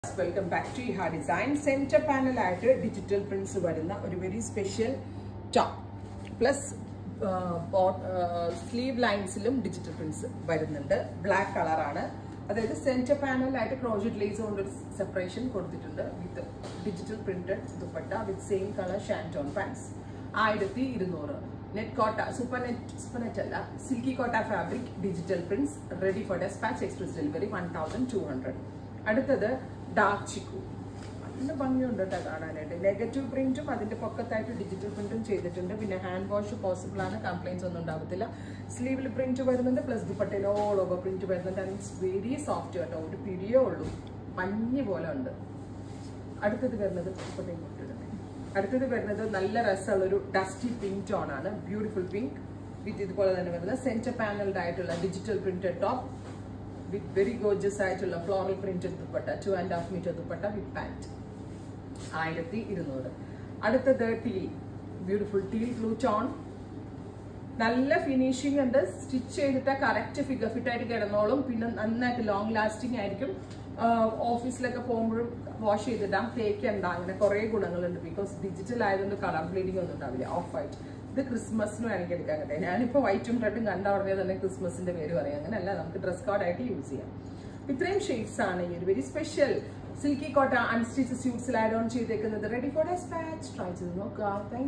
welcome back to ഹാ design center പാനലായിട്ട് digital prints വരുന്ന ഒരു very special top plus sleeve ലൈൻസിലും ഡിജിറ്റൽ പ്രിന്റ്സ് വരുന്നുണ്ട് ബ്ലാക്ക് കളറാണ് അതായത് സെന്റർ പാനലായിട്ട് ക്രോജറ്റ് ലേസ് കൊണ്ട് ഒരു സെപ്പറേഷൻ കൊടുത്തിട്ടുണ്ട് with digital printed dupatta with same colour shantoon pants ആയിരത്തി ഇരുന്നൂറ് net Kota super net super net അല്ല silky Kota fabric digital prints ready for despatch express delivery one thousand two hundred അടുത്തത് ഡാർക്ക് ചിക്കു നല്ല ഭംഗിയുണ്ട് കേട്ടോ കാണാനായിട്ട് നെഗറ്റീവ് പ്രിന്റും അതിന്റെ പൊക്കത്തായിട്ട് ഡിജിറ്റൽ പ്രിന്റും ചെയ്തിട്ടുണ്ട് പിന്നെ ഹാൻഡ് വാഷ് പോസിബിൾ ആണ് കംപ്ലൈൻസ് ഒന്നും ഉണ്ടാവത്തില്ല സ്ലീവിൽ പ്രിന്റ് വരുന്നുണ്ട് പ്ലസ് ദുപ്പട്ടയിൽ ഓൾ ഓവർ പ്രിന്റ് വരുന്നുണ്ട് ആൻഡ് ഇറ്റ്സ് വെരി സോഫ്റ്റ് കേട്ടോ ഒരു പിടിയേ ഉള്ളൂ പഞ്ഞി പോലെ ഉണ്ട് അടുത്തത് വരുന്നത് ദുപ്പട്ടയും കൊണ്ടിടുന്നത് അടുത്തത് വരുന്നത് നല്ല രസമുള്ള ഒരു ഡസ്റ്റി പിങ്ക് ടോൺ ആണ് ബ്യൂട്ടിഫുൾ പിങ്ക് വിത്ത് ഇതുപോലെ തന്നെ വരുന്നത് സെന്റർ പാനൽഡ് ആയിട്ടുള്ള digital printed top with very gorgeous ആയിട്ടുള്ള floral printed dupatta two and half metre dupatta with pant ആയിരത്തി ഇരുന്നൂറ് അടുത്തത് teal beautiful teal blue tone നല്ല ഫിനിഷിംഗ് ഉണ്ട് സ്റ്റിച്ച് ചെയ്തിട്ട് കറക്റ്റ് ഫിഗർ ഫിറ്റ് ആയിട്ട് കിടന്നോളും പിന്നെ നന്നായിട്ട് ലോങ് ലാസ്റ്റിംഗ് ആയിരിക്കും ഓഫീസിലൊക്കെ പോകുമ്പോഴും വാഷ് ചെയ്തിടാം തേക്കണ്ട അങ്ങനെ കുറേ ഗുണങ്ങളുണ്ട് ബിക്കോസ് ഡിജിറ്റൽ ആയതുകൊണ്ട് കളർ ബ്ലീഡിംഗ് ഒന്നും ഉണ്ടാവില്ല ഓഫ് വൈറ്റ് ഇത് ക്രിസ്മസിന് വേണമെങ്കിൽ എടുക്കാൻ കേട്ടെ ഞാനിപ്പോൾ വൈറ്റും റെഡും കണ്ട ഉടനെ തന്നെ ക്രിസ്മസിന്റെ പേര് പറയാം അങ്ങനെയല്ല നമുക്ക് ഡ്രസ് കോഡായിട്ട് യൂസ് ചെയ്യാം ഇത്രയും ഷെയ്ഡ്സ് ആണ് ഈ ഒരു very special silky Kota unstitch സ്യൂട്ട്സിൽ ആഡ് ഓൺ ചെയ്തേക്കുന്നത് റെഡി ഫോർ ഡെസ്പാച്ച് ട്രൈ ചെയ്ത് നോക്കുക